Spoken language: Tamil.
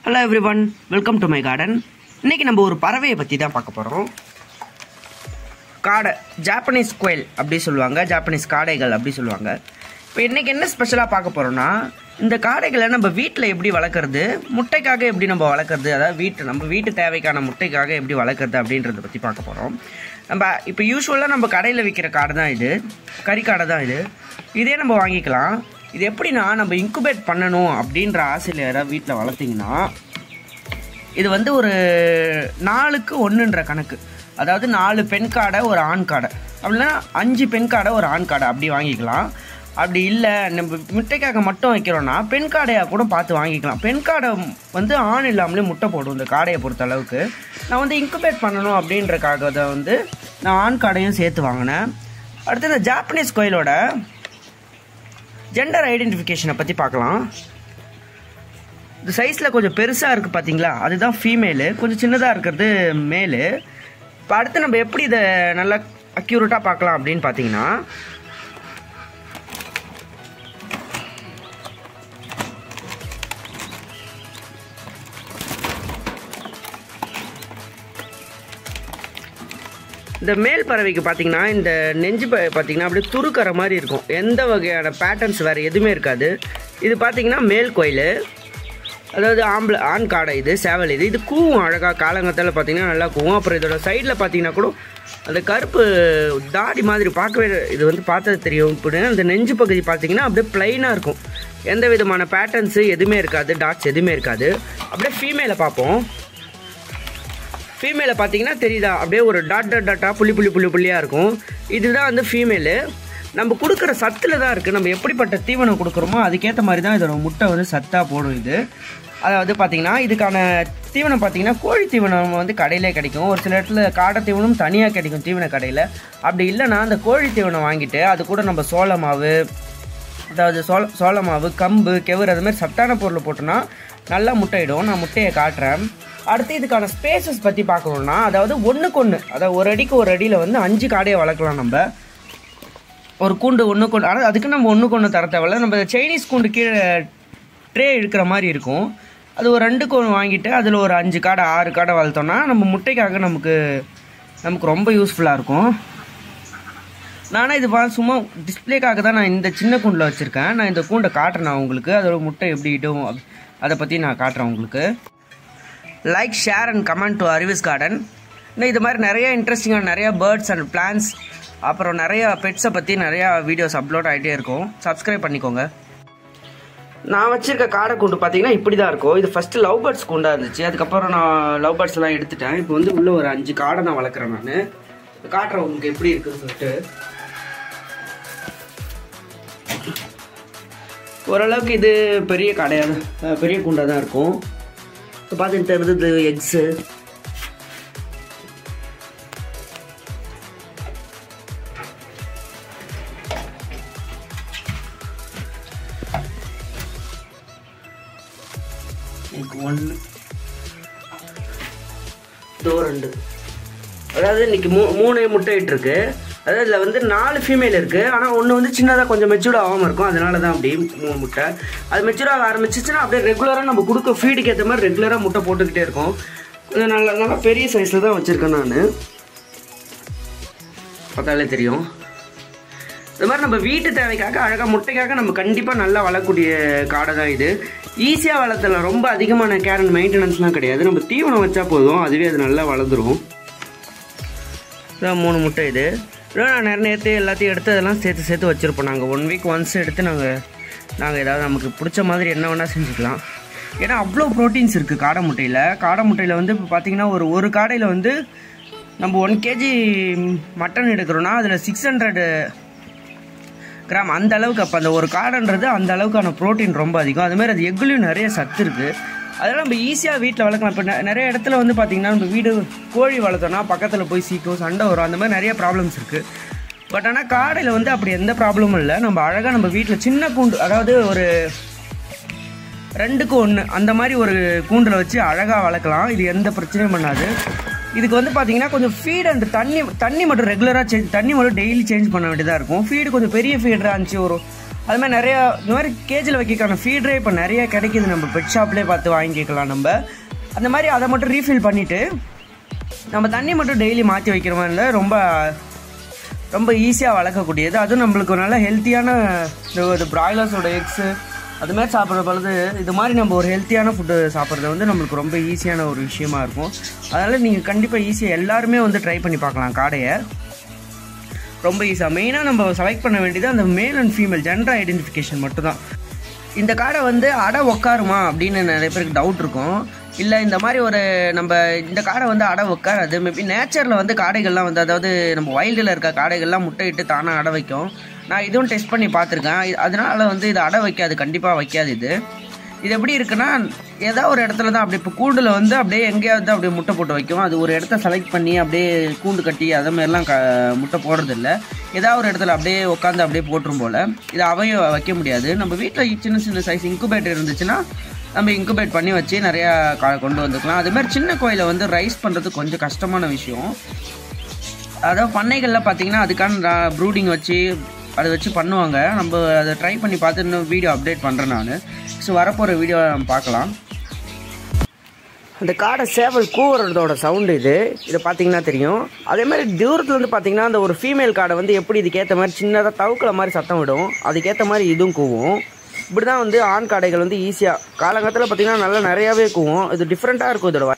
hello everyone welcome to my garden இன்னைக்கு நம்ம ஒரு பறவையை பற்றி தான் பார்க்க போகிறோம் காடை ஜாப்பனீஸ் கோயில் அப்படி சொல்லுவாங்க ஜாப்பனீஸ் காடைகள் அப்படி சொல்லுவாங்க இப்போ இன்றைக்கி என்ன ஸ்பெஷலாக பார்க்க போகிறோம்னா இந்த காடைகளை நம்ம வீட்டில் எப்படி வளர்க்குறது முட்டைக்காக எப்படி நம்ம வளர்க்குறது அதாவது வீட்டு நம்ம வீட்டு தேவைக்கான முட்டைக்காக எப்படி வளர்க்குறது அப்படின்றத பற்றி பார்க்க போகிறோம் நம்ம இப்போ யூஸ்வலாக நம்ம கடையில் விற்கிற காடை தான் இது கறி காடை தான் இது இதே நம்ம வாங்கிக்கலாம் இது எப்படின்னா நம்ம இன்குபேட் பண்ணணும் அப்படின்ற ஆசையில் யாராவது வீட்டில் வளர்த்திங்கன்னா இது வந்து ஒரு நாலுக்கு ஒன்றுன்ற கணக்கு அதாவது நாலு பெண் காடை ஒரு ஆண் காடை அப்படின்னா அஞ்சு பெண் காடை ஒரு ஆண் காடை அப்படி வாங்கிக்கலாம் அப்படி இல்லை நம்ம முட்டைக்காக மட்டும் வைக்கிறோன்னா பெண் காடையாக கூட பார்த்து வாங்கிக்கலாம் பெண் காடை வந்து ஆண் இல்லாமலே முட்டை போடும் இந்த காடையை பொறுத்த அளவுக்கு நான் வந்து இன்குபேட் பண்ணணும் அப்படின்றக்காக தான் வந்து நான் ஆண் காடையும் சேர்த்து வாங்கினேன் அடுத்து இந்த ஜாப்பனீஸ் கோயிலோட ஜெண்டர் ஐடென்டிஃபிகேஷனை பற்றி பார்க்கலாம் இந்த சைஸில் கொஞ்சம் பெருசாக இருக்குது பார்த்தீங்களா அதுதான் ஃபீமேலு கொஞ்சம் சின்னதாக இருக்கிறது மேலு இப்போ அடுத்து நம்ம எப்படி இதை நல்லா அக்யூரேட்டாக பார்க்கலாம் அப்படின்னு பார்த்தீங்கன்னா இந்த மேல் பறவைக்கு பார்த்தீங்கன்னா இந்த நெஞ்சு ப பார்த்தீங்கன்னா அப்படியே துருக்கற மாதிரி இருக்கும் எந்த வகையான பேட்டர்ன்ஸ் வேறு எதுவுமே இருக்காது இது பார்த்தீங்கன்னா மேல் கோயில் அதாவது ஆம்பளை ஆண் காடை இது சேவல் இது இது கூவும் அழகாக காலங்கத்தில் பார்த்தீங்கன்னா நல்லா கூவும் அப்புறம் இதோட சைடில் பார்த்தீங்கன்னா கூட அந்த கருப்பு தாடி மாதிரி பார்க்கவே இது வந்து பார்த்தது தெரியும் இப்படின்னா இந்த நெஞ்சு பகுதி பார்த்தீங்கன்னா அப்படியே ப்ளைனாக இருக்கும் எந்த விதமான பேட்டர்ன்ஸு எதுவுமே இருக்காது டாட்ஸ் எதுவுமே இருக்காது அப்படியே ஃபீமேலை பார்ப்போம் ஃபீமேலை பார்த்தீங்கன்னா தெரியுதா அப்படியே ஒரு டாட் டாட் டாட்டாக புள்ளி புள்ளி புள்ளி புள்ளியாக இருக்கும் இதுதான் வந்து ஃபீமேலு நம்ம கொடுக்குற சத்தில் தான் இருக்குது நம்ம எப்படிப்பட்ட தீவனம் கொடுக்குறோமோ அதுக்கேற்ற மாதிரி தான் இதோட முட்டை வந்து சத்தாக போடும் இது அதாவது பார்த்தீங்கன்னா இதுக்கான தீவனம் பார்த்தீங்கன்னா கோழி தீவனம் வந்து கடையிலே கிடைக்கும் ஒரு சில இடத்துல காடை தீவனம் தனியாக கிடைக்கும் தீவன கடையில் அப்படி இல்லைன்னா அந்த கோழி தீவனம் வாங்கிட்டு அது கூட நம்ம சோள மாவு அதாவது சோள சோள மாவு கம்பு கெவுரு அது மாதிரி சத்தான பொருள் போட்டோன்னா நல்லா முட்டையிடும் நான் முட்டையை காட்டுறேன் அடுத்து இதுக்கான ஸ்பேசஸ் பற்றி பார்க்கணுன்னா அதாவது ஒன்றுக்கு ஒன்று அதாவது ஒரு அடிக்கு ஒரு அடியில் வந்து அஞ்சு காடையை வளர்க்கலாம் நம்ம ஒரு கூண்டு ஒன்று கொண்டு ஆனால் அதுக்கு நம்ம ஒன்று கொண்டு தர தேவையில்ல நம்ம சைனீஸ் கூண்டு கீழே ட்ரே இழுக்கிற மாதிரி இருக்கும் அது ஒரு ரெண்டுக்கு ஒன்று வாங்கிட்டு அதில் ஒரு அஞ்சு காடை ஆறு காடை வளர்த்தோன்னா நம்ம முட்டைக்காக நமக்கு நமக்கு ரொம்ப யூஸ்ஃபுல்லாக இருக்கும் நானே இது பா சும்மா டிஸ்பிளேக்காக தான் நான் இந்த சின்ன கூண்டில் வச்சுருக்கேன் நான் இந்த கூண்டை காட்டுறேன் நான் உங்களுக்கு அதோட முட்டை எப்படி இடும் அப்- அதை பற்றி நான் காட்டுறேன் உங்களுக்கு like share and comment to அறிவிஸ் கார்டன் இன்னும் இது மாதிரி நிறைய இன்ட்ரெஸ்டிங்கான நிறைய பேர்ட்ஸ் அண்ட் பிளான்ஸ் அப்புறம் நிறைய பெட்ஸை பற்றி நிறையா வீடியோஸ் அப்லோட் ஆகிட்டே இருக்கும் சப்ஸ்கிரைப் பண்ணிக்கோங்க நான் வச்சிருக்க காடை கூண்டு பார்த்தீங்கன்னா இப்படி தான் இருக்கும் இது ஃபஸ்ட்டு லவ் பேர்ட்ஸ் கூண்டாக இருந்துச்சு அதுக்கப்புறம் நான் லவ் பேர்ட்ஸ் எல்லாம் எடுத்துட்டேன் இப்போ வந்து உள்ள ஒரு அஞ்சு காடை நான் வளர்க்குறேன் நான் காட்டுறேன் உங்களுக்கு எப்படி இருக்குன்னு சொல்லிட்டு ஓரளவுக்கு இது பெரிய கடையாக தான் பெரிய கூண்டாக தான் இருக்கும் இப்போ பார்த்துட்டு தெரிஞ்சது எக்ஸு ஒன்று இதோ ரெண்டு அதாவது இன்னைக்கு மூ மூணு முட்டை இருக்கு அதாவது இதில் வந்து நாலு ஃபீமேல் இருக்குது ஆனால் ஒன்று வந்து சின்னதாக கொஞ்சம் மெச்சூர்ட் ஆகாமல் இருக்கும் அதனால தான் அப்படி மூணு முட்டை அது மெச்சூர் ஆக ஆரம்பிச்சிச்சுன்னா அப்படியே ரெகுலராக நம்ம கொடுக்க ஃபீடுக்கு ஏற்ற மாதிரி ரெகுலராக முட்டை போட்டுக்கிட்டே இருக்கும் கொஞ்சம் நல்ல நல்லா பெரிய சைஸில் தான் வச்சுருக்கேன் நான் பார்த்தாலே தெரியும் இந்த மாதிரி நம்ம வீட்டு தேவைக்காக அழகாக முட்டைக்காக நம்ம கண்டிப்பாக நல்லா வளரக்கூடிய காடை தான் இது ஈஸியாக வளர்த்தலாம் ரொம்ப அதிகமான கேர் அண்ட் மெயின்டெனன்ஸ்லாம் கிடையாது நம்ம தீவனம் வச்சா போதும் அதுவே அது நல்லா வளர்ந்துரும் இதான் மூணு முட்டை இது இன்னும் நான் நிறைய நேரத்தை எல்லாத்தையும் எடுத்து அதெல்லாம் சேர்த்து சேர்த்து வச்சுருப்போம் நாங்கள் ஒன் வீக் ஒன்ஸ் எடுத்து நாங்கள் நாங்கள் ஏதாவது நமக்கு பிடிச்ச மாதிரி என்ன வேணால் செஞ்சுக்கலாம் ஏன்னா அவ்வளோ ப்ரோட்டீன்ஸ் இருக்குது காடை முட்டையில் காடை முட்டையில் வந்து இப்போ பார்த்தீங்கன்னா ஒரு ஒரு காடையில் வந்து நம்ம ஒன் கேஜி மட்டன் எடுக்கிறோன்னா அதில் சிக்ஸ் ஹண்ட்ரட் கிராம் அந்த அளவுக்கு அப்போ அந்த ஒரு காடைன்றது அந்த அளவுக்கான ப்ரோட்டீன் ரொம்ப அதிகம் அது மாதிரி அது எக்குலையும் நிறைய சத்து இருக்குது அதெல்லாம் நம்ம ஈஸியாக வீட்டில் வளர்க்கலாம் இப்போ நெ- நிறைய இடத்துல வந்து பார்த்திங்கன்னா நம்ம வீடு கோழி வளர்த்தோன்னா பக்கத்தில் போய் சீக்கும் சண்டை வரும் அந்த மாதிரி நிறைய ப்ராப்ளம்ஸ் இருக்குது பட் ஆனால் காடையில் வந்து அப்படி எந்த ப்ராப்ளமும் இல்லை நம்ம அழகாக நம்ம வீட்டில் சின்ன கூண்டு அதாவது ஒரு ரெண்டுக்கு ஒன்று அந்த மாதிரி ஒரு கூண்டில் வச்சு அழகாக வளர்க்கலாம் இது எந்த பிரச்சனையும் பண்ணாது இதுக்கு வந்து பார்த்தீங்கன்னா கொஞ்சம் ஃபீட் அண்ட் தண்ணி தண்ணி மட்டும் ரெகுலராக சேஞ்ச் தண்ணி மட்டும் டெய்லி சேஞ்ச் பண்ண வேண்டியதாக இருக்கும் ஃபீடு கொஞ்சம் பெரிய ஃபீடராக இருந்துச்சு ஒரு அது மாதிரி நிறையா இந்த மாதிரி கேஜில் வைக்கிறக்கான ஃபீடரே இப்போ நிறைய கிடைக்கிது நம்ம பெட் ஷாப்லேயே பார்த்து வாங்கிக்கலாம் நம்ம அந்த மாதிரி அதை மட்டும் ரீஃபில் பண்ணிவிட்டு நம்ம தண்ணி மட்டும் டெய்லி மாற்றி வைக்கிற மாதிரி இருந்தால் ரொம்ப ரொம்ப ஈஸியாக வளர்க்கக்கூடியது அதுவும் நம்மளுக்கு ஒரு நல்ல ஹெல்த்தியான இந்த பிராய்லர்ஸோட எக்ஸு அது மாதிரி சாப்பிட்ற பொழுது இது மாதிரி நம்ம ஒரு ஹெல்த்தியான ஃபுட்டு சாப்பிட்றது வந்து நம்மளுக்கு ரொம்ப ஈஸியான ஒரு விஷயமா இருக்கும் அதனால் நீங்கள் கண்டிப்பாக ஈஸியாக எல்லாருமே வந்து ட்ரை பண்ணி பார்க்கலாம் காடையை ரொம்ப ஈஸியாக மெயினாக நம்ம செலக்ட் பண்ண வேண்டியது அந்த male and female gender identification மட்டும்தான் இந்த காடை வந்து அடை உக்காருமா அப்படின்னு நிறைய பேருக்கு டவுட் இருக்கும் இல்லை இந்த மாதிரி ஒரு நம்ம இந்த காடை வந்து அடை உட்காராது மேபி நேச்சரில் வந்து காடைகள்லாம் வந்து அதாவது நம்ம வைல்டில் இருக்க காடைகள்லாம் முட்டையிட்டு தானாக அடை வைக்கும் நான் இதுவும் டெஸ்ட் பண்ணி பார்த்துருக்கேன் இது- அதனால வந்து இது அடை வைக்காது கண்டிப்பாக வைக்காது இது இது எப்படி இருக்குன்னா ஏதாவது ஒரு இடத்துல தான் அப்படி இப்போ கூண்டில் வந்து அப்படியே எங்கேயாவது அப்படியே முட்டை போட்டு வைக்கும் அது ஒரு இடத்த செலக்ட் பண்ணி அப்படியே கூண்டு கட்டி அதை மாதிரிலாம் க முட்டை போடுறதில்ல ஏதாவது ஒரு இடத்துல அப்படியே உட்காந்து அப்படியே போட்டுரும் போல் இது அவையும் வைக்க முடியாது நம்ம வீட்டில் சின்ன சின்ன சைஸ் இன்குபேட்டர் இருந்துச்சுன்னா நம்ம இன்குபேட் பண்ணி வச்சு நிறையா கா- கொண்டு வந்துக்கலாம் அது மாதிரி சின்ன கோயிலை வந்து ரைஸ் பண்ணுறது கொஞ்சம் கஷ்டமான விஷயம் அதாவது பண்ணைகளில் பார்த்தீங்கன்னா அதுக்கான ப்ரூடிங் வச்சு அதை வச்சு பண்ணுவாங்க நம்ம அதை ட்ரை பண்ணி பார்த்து இன்னும் வீடியோ அப்டேட் பண்ணுறேன் நான் ஸோ வரப்போகிற வீடியோ நம்ம பார்க்கலாம் அந்த காடை சேவல் கூவுறதோட சவுண்டு இது இதை பார்த்தீங்கன்னா தெரியும் அதே மாதிரி தூரத்துலேருந்து பார்த்தீங்கன்னா அந்த ஒரு ஃபீமேல் காடை வந்து எப்படி இதுக்கேற்ற மாதிரி சின்னதாக தவுக்கல மாதிரி சத்தம் விடும் அதுக்கேற்ற மாதிரி இதுவும் கூவும் இப்படி தான் வந்து ஆண் காடைகள் வந்து ஈஸியாக காலங்காலத்தில் பார்த்தீங்கன்னா நல்லா நிறையாவே கூவும் இது டிஃப்ரெண்ட்டாக இருக்கும் இதோட